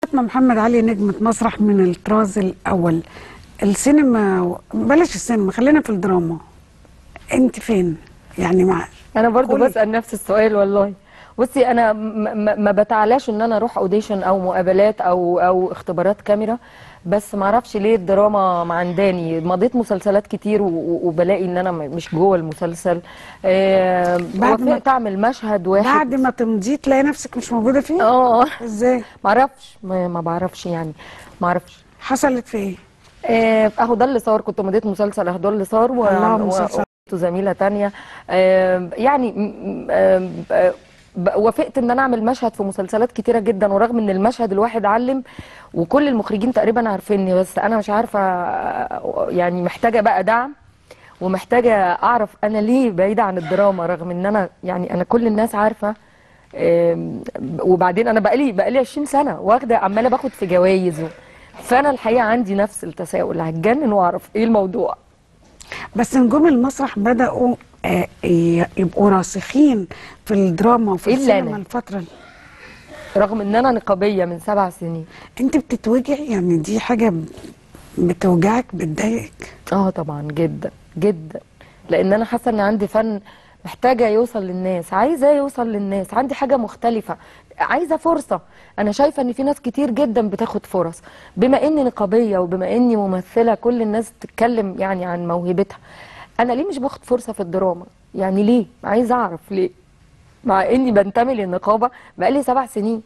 فاطمه محمد علي نجمه مسرح من الطراز الاول السينما بلاش السينما خلينا في الدراما انت فين يعني مع انا برضو قولي. بسال نفس السؤال والله بصي انا م- م- ما بتعلاش ان انا اروح اوديشن او مقابلات او او اختبارات كاميرا بس ما اعرفش ليه الدراما معنداني مضيت مسلسلات كتير و- و- وبلاقي ان انا م- مش جوه المسلسل آه بعد ما- وافقت اعمل مشهد واحد بعد ما تمضي تلاقي نفسك مش موجوده فيه اه ازاي ما اعرفش ما ما بعرفش يعني ما اعرفش حصلت في ايه آه، اهو ده اللي صار كنت مضيت مسلسل اهو ده اللي صار و... الله، و- مسلسل. وزميله تانية آه، يعني م- م- آه، ب- ب- وافقت ان انا اعمل مشهد في مسلسلات كتيره جدا ورغم ان المشهد الواحد علم وكل المخرجين تقريبا عارفيني بس انا مش عارفه آه، يعني محتاجه بقى دعم ومحتاجه اعرف انا ليه بعيده عن الدراما رغم ان انا يعني انا كل الناس عارفه آم، وبعدين انا بقالي بقالي 20 سنه واخده عماله باخد في جوائز و- فانا الحقيقه عندي نفس التساؤل هتجنن واعرف ايه الموضوع بس نجوم المسرح بداوا آه، ي- يبقوا راسخين في الدراما وفي إلا السينما أنا. الفتره اللي رغم ان انا نقابيه من سبع سنين انت بتتوجعي يعني دي حاجه ب- بتوجعك بتضايقك اه طبعا جدا جدا لان انا حاسه ان عندي فن محتاجه يوصل للناس عايزه يوصل للناس عندي حاجه مختلفه عايزه فرصه انا شايفه ان في ناس كتير جدا بتاخد فرص بما اني نقابيه وبما اني ممثله كل الناس تتكلم يعني عن موهبتها انا ليه مش باخد فرصه في الدراما يعني ليه عايزه اعرف ليه مع اني بنتمي للنقابه بقالي سبع سنين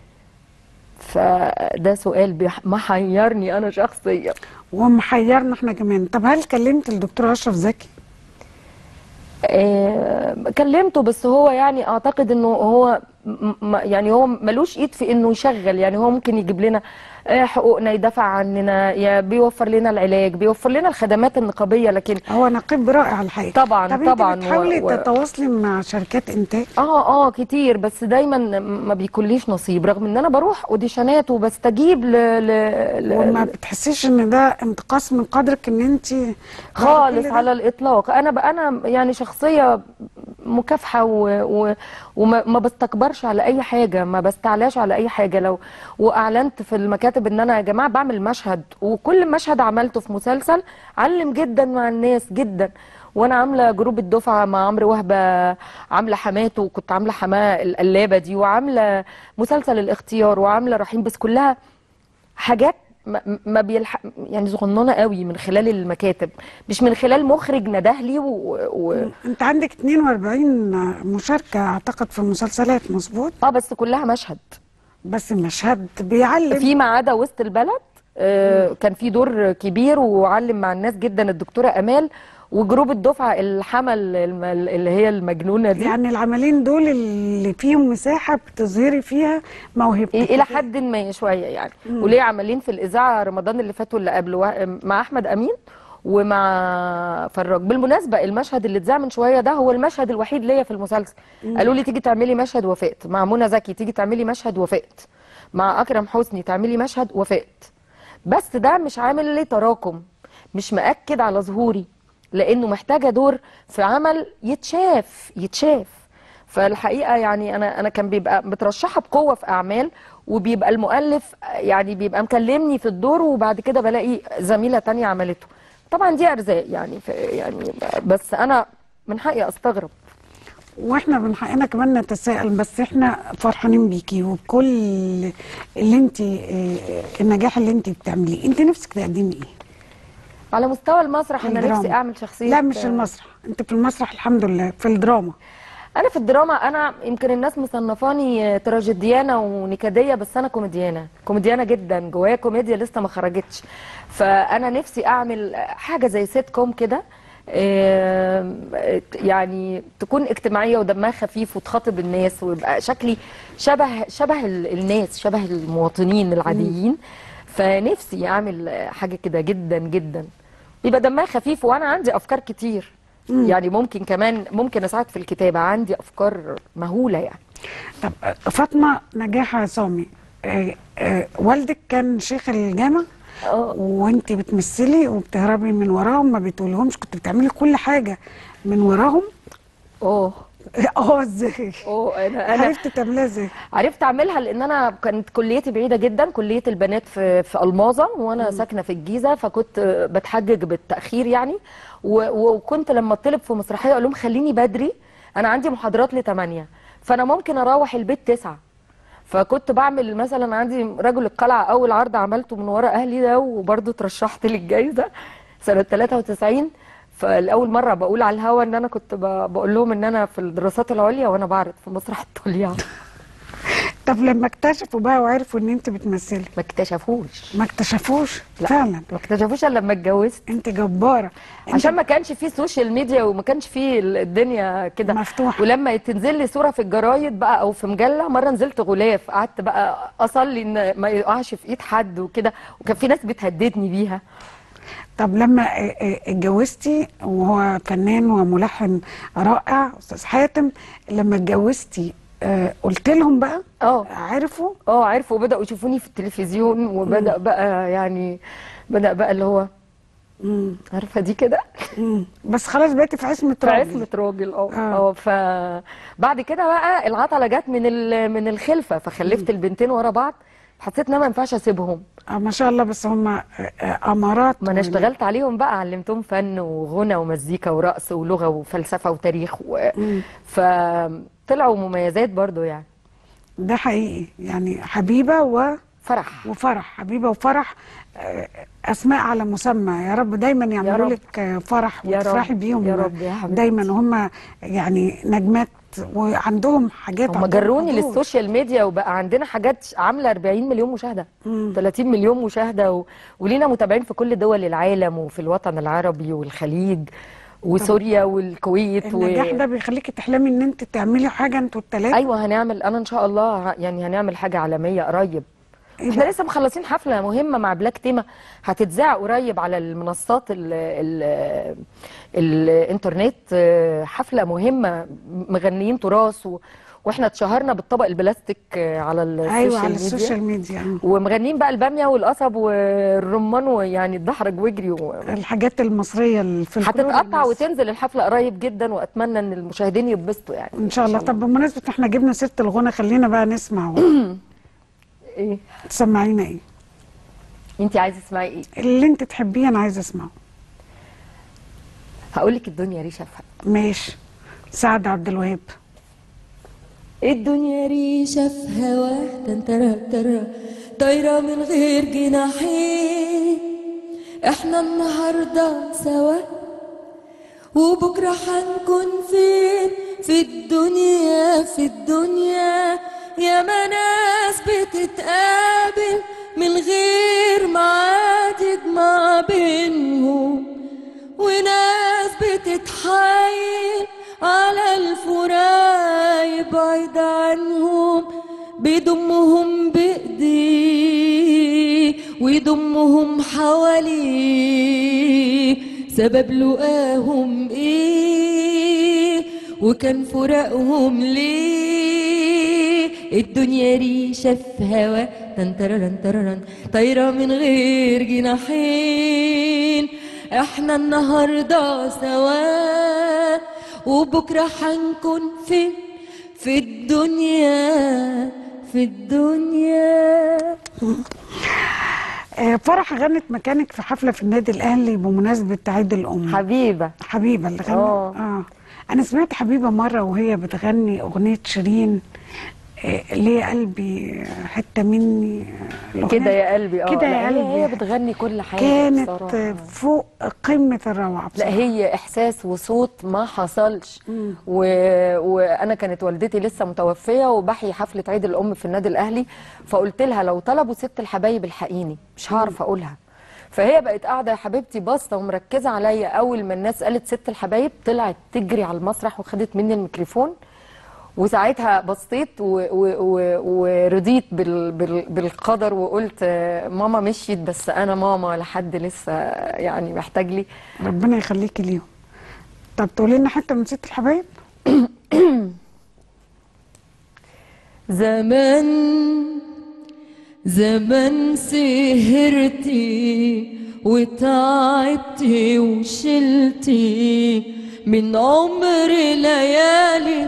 فده سؤال بيح- محيرني انا شخصيا ومحيرنا احنا كمان طب هل كلمت الدكتور اشرف زكي آه، كلمته بس هو يعني اعتقد انه هو م- م- يعني هو ملوش ايد في انه يشغل يعني هو ممكن يجيب لنا آه، حقوقنا يدافع عننا يا بيوفر لنا العلاج بيوفر لنا الخدمات النقابيه لكن هو نقيب رائع الحقيقه طبعا طب طبعا انت بتحاولي و- و- تتواصلي مع شركات انتاج اه اه كتير بس دايما ما بيكونليش نصيب رغم ان انا بروح اوديشنات وبستجيب ل, ل... ل... وما بتحسيش ان ده انتقاص من قدرك ان انت خالص على الاطلاق انا بقى انا يعني شخصيه مكافحه و... و... وما ما بستكبرش على اي حاجه ما بستعلاش على اي حاجه لو واعلنت في المكاتب ان انا يا جماعه بعمل مشهد وكل مشهد عملته في مسلسل علم جدا مع الناس جدا وانا عامله جروب الدفعه مع عمرو وهبه عامله حماته وكنت عامله حماه القلابه دي وعامله مسلسل الاختيار وعامله رحيم بس كلها حاجات ما- ما بيلحق يعني صغننه قوي من خلال المكاتب مش من خلال مخرج نده لي و... و... انت عندك 42 مشاركه اعتقد في المسلسلات مظبوط اه بس كلها مشهد بس المشهد بيعلم في ما عدا وسط البلد آه كان في دور كبير وعلم مع الناس جدا الدكتوره امال وجروب الدفعه الحمل الم- اللي هي المجنونه دي يعني العملين دول اللي فيهم مساحه بتظهري فيها موهبتك الى حد ما شويه يعني وليه عملين في الاذاعه رمضان اللي فات واللي قبله وا- مع احمد امين ومع فراج بالمناسبه المشهد اللي اتذاع من شويه ده هو المشهد الوحيد ليا في المسلسل قالوا لي تيجي تعملي مشهد وافقت مع منى زكي تيجي تعملي مشهد وافقت مع اكرم حسني تعملي مشهد وافقت بس ده مش عامل لي تراكم مش مأكد على ظهوري لانه محتاجه دور في عمل يتشاف يتشاف فالحقيقه يعني انا انا كان بيبقى مترشحه بقوه في اعمال وبيبقى المؤلف يعني بيبقى مكلمني في الدور وبعد كده بلاقي زميله تانية عملته طبعا دي ارزاق يعني ف- يعني بس انا من حقي استغرب واحنا من حقنا كمان نتساءل بس احنا فرحانين بيكي وبكل اللي انت اه، النجاح اللي انت بتعمليه انت نفسك تقدمي ايه على مستوى المسرح انا الدراما. نفسي اعمل شخصيه لا مش المسرح انت في المسرح الحمد لله في الدراما انا في الدراما انا يمكن الناس مصنفاني تراجيديانه ونكديه بس انا كوميديانه كوميديانه جدا جوايا كوميديا لسه ما خرجتش فانا نفسي اعمل حاجه زي سيت كوم كده آم، يعني تكون اجتماعيه ودمها خفيف وتخاطب الناس ويبقى شكلي شبه شبه ال- الناس شبه المواطنين العاديين فنفسي اعمل حاجه كده جدا جدا يبقى دمها خفيف وانا عندي افكار كتير يعني ممكن كمان ممكن اساعد في الكتابه عندي افكار مهوله يعني طب اه، فاطمه نجاح عصامي اه، اه، والدك كان شيخ الجامع اه وانت بتمثلي وبتهربي من وراهم ما بتقولهمش كنت بتعملي كل حاجه من وراهم اه اه ازاي اه انا انا عرفت تعملها ازاي عرفت اعملها لان انا كانت كليتي بعيده جدا كليه البنات في في الماظه وانا ساكنه في الجيزه فكنت بتحجج بالتاخير يعني و- وكنت لما اطلب في مسرحيه اقول لهم خليني بدري انا عندي محاضرات ل 8 فانا ممكن اروح البيت 9 فكنت بعمل مثلا عندي رجل القلعه اول عرض عملته من ورا اهلي ده وبرضه اترشحت للجائزه سنه 93 فالاول مره بقول على الهوا ان انا كنت ب- بقول لهم ان انا في الدراسات العليا وانا بعرض في مسرح الطليعه طب لما اكتشفوا بقى وعرفوا ان انت بتمثلي ما اكتشفوش ما اكتشفوش لا. فعلا ما اكتشفوش الا لما اتجوزت انت جباره انت عشان ما كانش فيه سوشيال ميديا وما كانش فيه الدنيا كده مفتوحة. ولما تنزل لي صوره في الجرايد بقى او في مجله مره نزلت غلاف قعدت بقى اصلي ان ما يقعش في ايد حد وكده وكان في ناس بتهددني بيها طب لما اه، اه، اتجوزتي وهو فنان وملحن رائع استاذ حاتم لما اتجوزتي اه، قلت لهم بقى اه عرفوا اه عرفوا وبداوا يشوفوني في التلفزيون وبدا بقى يعني بدا بقى اللي هو مم. عارفه دي كده مم. بس خلاص بقيتي في عصمه في راجل عصمة راجل اه آه. اه فبعد كده بقى العطلة جت من ال- من الخلفة فخلفت البنتين ورا بعض حسيت ان انا ما ينفعش اسيبهم اه ما شاء الله بس هم اه، اه، امارات ما انا وال- اشتغلت عليهم بقى علمتهم فن وغنى ومزيكا ورقص ولغة وفلسفة وتاريخ و... مم. فطلعوا مميزات برضو يعني ده حقيقي يعني حبيبه و فرح وفرح حبيبه وفرح اه، اسماء على مسمى يا رب دايما يعملوا رب. لك اه، فرح يا رب. وتفرحي بيهم يا رب يا حبيبتي. دايما هم يعني نجمات وعندهم حاجات هم عندهم جروني حضور. للسوشيال ميديا وبقى عندنا حاجات عامله 40 مليون مشاهده مم. 30 مليون مشاهده و... ولينا متابعين في كل دول العالم وفي الوطن العربي والخليج وسوريا والكويت و... النجاح ده بيخليكي تحلمي ان انت تعملي حاجه انتوا الثلاثه ايوه هنعمل انا ان شاء الله ه- يعني هنعمل حاجه عالميه قريب إيه احنا ده؟ لسه مخلصين حفله مهمه مع بلاك تيما هتتذاع قريب على المنصات ال ال الانترنت آه، حفله مهمه مغنيين تراث و... واحنا اتشهرنا بالطبق البلاستيك آه، على السوشيال ايوه على ميديا السوشيال ميديا ومغنيين بقى الباميه والقصب والرمان ويعني الدحرج واجري و... الحاجات المصريه الفلكلور هتتقطع المصري. وتنزل الحفله قريب جدا واتمنى ان المشاهدين يتبسطوا يعني ان شاء الله طب بمناسبه احنا جبنا سيره الغنى خلينا بقى نسمع ايه تسمعينا ايه انت عايزه تسمعي ايه اللي انت تحبيه انا عايزه اسمعه هقول لك الدنيا ريشه في ماشي سعد عبد الوهاب الدنيا ريشة في هواه تنترى ترى طايرة من غير جناحين احنا النهاردة سوا وبكرة هنكون فين في الدنيا في الدنيا يا ناس بتتقابل من غير ميعاد يجمع بينهم وناس بتتحايل على الفراق يبعد عنهم بيضمهم بإيديه ويضمهم حواليه سبب لقاهم ايه وكان فراقهم ليه الدنيا ريشة في هوا تنتررن تررن طايرة من غير جناحين احنا النهاردة سوا وبكرة هنكون فين في الدنيا في الدنيا آه، فرح غنت مكانك في حفله في النادي الاهلي بمناسبه عيد الام حبيبه حبيبه اللي غنت آه. اه انا سمعت حبيبه مره وهي بتغني اغنيه شيرين آه، ليه قلبي حته مني آه، الأغنية كده يا قلبي اه كده يا لا، هي- هي قلبي بتغني كل حاجه كانت بصراحة. آه، فوق قمه الروعه لا بصراحه هي احساس وصوت ما حصلش مم. و... وانا كانت والدتي لسه متوفيه وبحيي حفله عيد الام في النادي الاهلي فقلت لها لو طلبوا ست الحبايب الحقيني مش هعرف اقولها فهي بقت قاعده يا حبيبتي باصه ومركزه عليا اول ما الناس قالت ست الحبايب طلعت تجري على المسرح وخدت مني الميكروفون وساعتها بصيت و- و- و- ورضيت بال بال بالقدر وقلت آه، ماما مشيت بس انا ماما لحد لسه يعني محتاج لي ربنا يخليكي ليهم طب تقولي لنا حته من ست الحبايب زمان زمان سهرتي وتعبتي وشلتي من عمر ليالي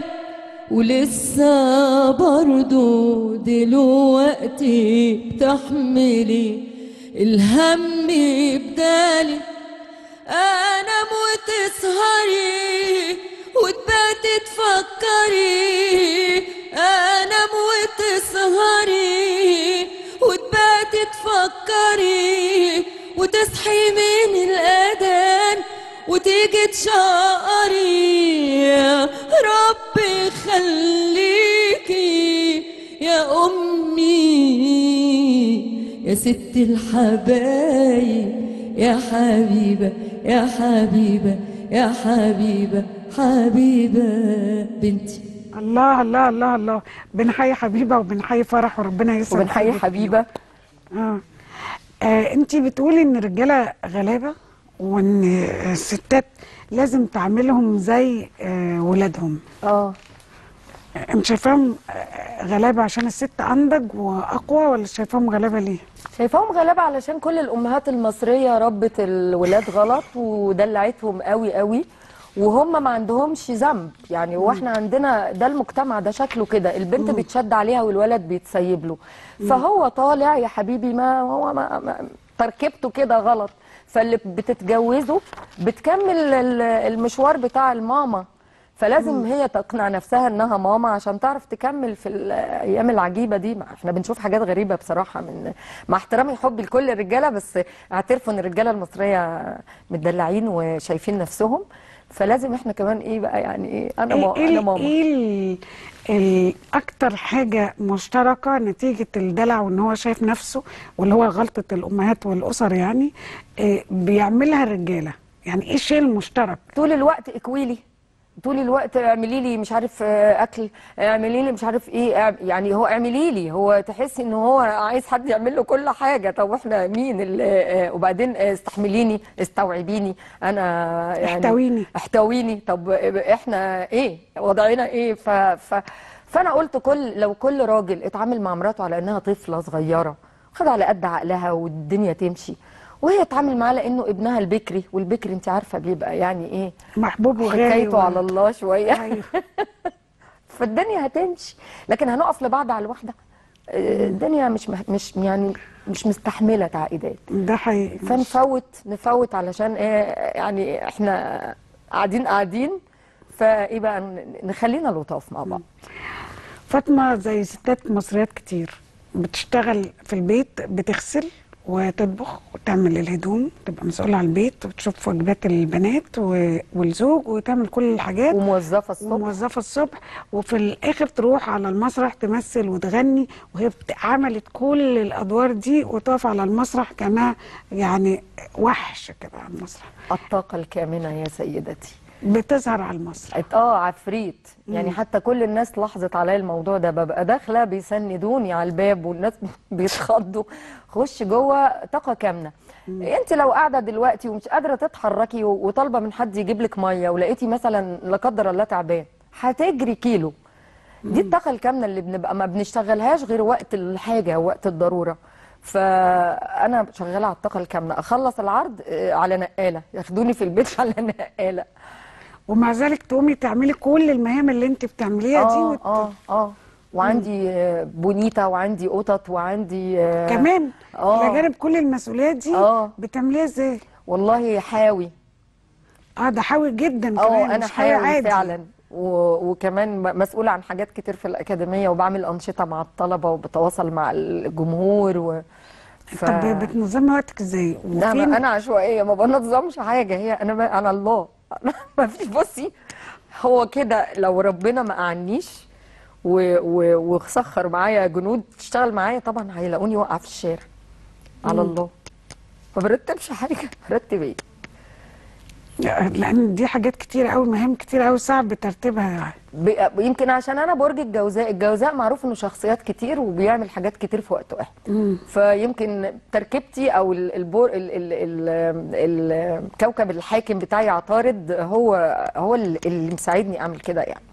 ولسه برضو دلوقتي بتحملي الهم بدالي انام وتسهري وتباتي تفكري انام وتسهري وتباتي تفكري وتصحي من الاذان وتيجي تشقري يا ربي خليكي يا امي يا ست الحبايب يا حبيبة يا حبيبة يا حبيبة حبيبة بنتي الله الله الله الله بنحيي حبيبه وبنحيي فرح وربنا يسعد وبنحيي قلبك. حبيبه اه, آه انت بتقولي ان الرجاله غلابه وان الستات لازم تعملهم زي آه ولادهم اه انت شايفاهم آه، غلابه عشان الست انضج واقوى ولا شايفاهم غلابه ليه؟ شايفاهم غلابة علشان كل الأمهات المصرية ربت الولاد غلط ودلعتهم قوي قوي وهم ما عندهمش ذنب يعني واحنا عندنا ده المجتمع ده شكله كده البنت بيتشد عليها والولد بيتسيب له فهو طالع يا حبيبي ما هو ما, ما تركيبته كده غلط فاللي بتتجوزه بتكمل ال- المشوار بتاع الماما فلازم هي تقنع نفسها انها ماما عشان تعرف تكمل في الايام العجيبه دي ما احنا بنشوف حاجات غريبه بصراحه من مع احترامي حبي لكل الرجاله بس اعترفوا ان الرجاله المصريه متدلعين وشايفين نفسهم فلازم احنا كمان ايه بقى يعني ايه انا ما ايه انا ال- ماما ايه ال- ال- اكتر حاجه مشتركه نتيجه الدلع وان هو شايف نفسه واللي هو غلطه الامهات والاسر يعني إيه بيعملها الرجاله يعني ايه الشيء المشترك طول الوقت اكويلي طول الوقت اعملي لي مش عارف آه، اكل اعملي لي مش عارف ايه اعم- يعني هو اعملي لي هو تحسي ان هو عايز حد يعمل له كل حاجه طب واحنا مين اللي آه، وبعدين آه، استحمليني استوعبيني انا يعني احتويني. احتويني طب احنا ايه وضعنا ايه ف, ف فانا قلت كل لو كل راجل اتعامل مع مراته على انها طفله صغيره خد على قد عقلها والدنيا تمشي وهي تتعامل معاه لانه ابنها البكري والبكري انت عارفه بيبقى يعني ايه محبوب وغالي حكايته و- على الله شويه ايوه فالدنيا هتمشي لكن هنقف لبعض على الواحده آه، الدنيا مش مح- مش يعني مش مستحمله تعقيدات ده حقيقي فنفوت نفوت علشان ايه يعني احنا قاعدين قاعدين فايه بقى ن- نخلينا لطاف مع بعض فاطمه زي ستات مصريات كتير بتشتغل في البيت بتغسل وتطبخ وتعمل الهدوم تبقى مسؤولة عن البيت وتشوف واجبات البنات و- والزوج وتعمل كل الحاجات وموظفه الصبح وموظفة الصبح وفي الآخر تروح على المسرح تمثل وتغني وهي بت- عملت كل الأدوار دي وتقف على المسرح كأنها يعني وحش كده على المسرح الطاقه الكامنه يا سيدتي بتظهر على المسرح ات- اه عفريت يعني حتى كل الناس لاحظت عليا الموضوع ده ببقى داخله بيسندوني على الباب والناس بيتخضوا خش جوه طاقه كامنه انت لو قاعده دلوقتي ومش قادره تتحركي و- وطالبه من حد يجيب لك ميه ولقيتي مثلا لا قدر الله تعبان هتجري كيلو دي الطاقه الكامنه اللي بنبقى ما بنشتغلهاش غير وقت الحاجه وقت الضروره فانا شغاله على الطاقه الكامنه اخلص العرض آه، على نقاله ياخدوني في البيت على نقاله ومع ذلك تقومي تعملي كل المهام اللي انت بتعمليها دي اه وت... اه اه وعندي آه، بونيتا وعندي قطط وعندي آه، كمان آه. الى جانب كل المسؤوليات دي آه. بتعمليها ازاي؟ والله حاوي اه ده حاوي جدا كمان اه انا مش حاوي حاوي عادي فعلا و- وكمان م- مسؤولة عن حاجات كتير في الأكاديمية وبعمل أنشطة مع الطلبة وبتواصل مع الجمهور و... ف... طب بتنظمي وقتك ازاي؟ لا وفين ما انا عشوائيه ما بنظمش حاجه هي انا ما على الله ما فيش بصي هو كده لو ربنا ما اعنيش و- و- وسخر معايا جنود تشتغل معايا طبعا هيلاقوني واقعه في الشارع على الله ما برتبش حاجه برتب ايه لان دي حاجات كتير قوي مهام كتير قوي صعب ترتيبها يعني ب- يمكن عشان انا برج الجوزاء الجوزاء معروف انه شخصيات كتير وبيعمل حاجات كتير في وقت واحد فيمكن تركيبتي او ال- البور ال ال ال الكوكب الحاكم بتاعي عطارد هو هو اللي اللي مساعدني اعمل كده يعني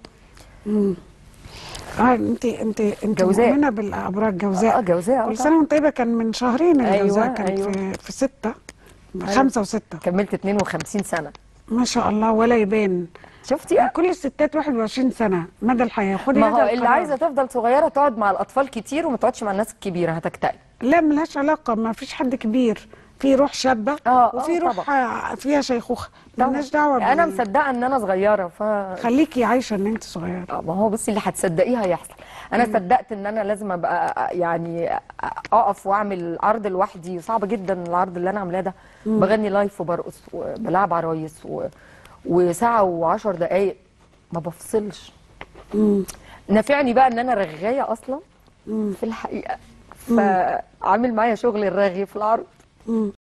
اه انت انت انت جوزاء. مؤمنه بالابراج جوزاء اه جوزاء كل آه سنه وانت طيبه كان من شهرين الجوزاء أيوة، كان أيوة. في في ستة خمسة وستة كملت 52 سنه ما شاء الله ولا يبان شفتي كل الستات 21 سنه مدى الحياه خدي ما هذا هو اللي القرار. عايزه تفضل صغيره تقعد مع الاطفال كتير وما تقعدش مع الناس الكبيره هتكتئب لا ملهاش علاقه ما فيش حد كبير في روح شابه آه، وفي آه، روح آه، فيها شيخوخه طبعاً. مالناش دعوه انا بال- مصدقه ان انا صغيره ف خليكي عايشه ان انت صغيره آه، ما هو بصي اللي هتصدقيه هيحصل انا صدقت ان انا لازم ابقى يعني اقف واعمل عرض لوحدي صعب جدا العرض اللي انا عاملاه ده بغني لايف وبرقص وبلعب عرايس و... وساعه وعشر دقايق ما بفصلش نافعني بقى ان انا رغايه اصلا في الحقيقه فعامل معايا شغل الرغي في العرض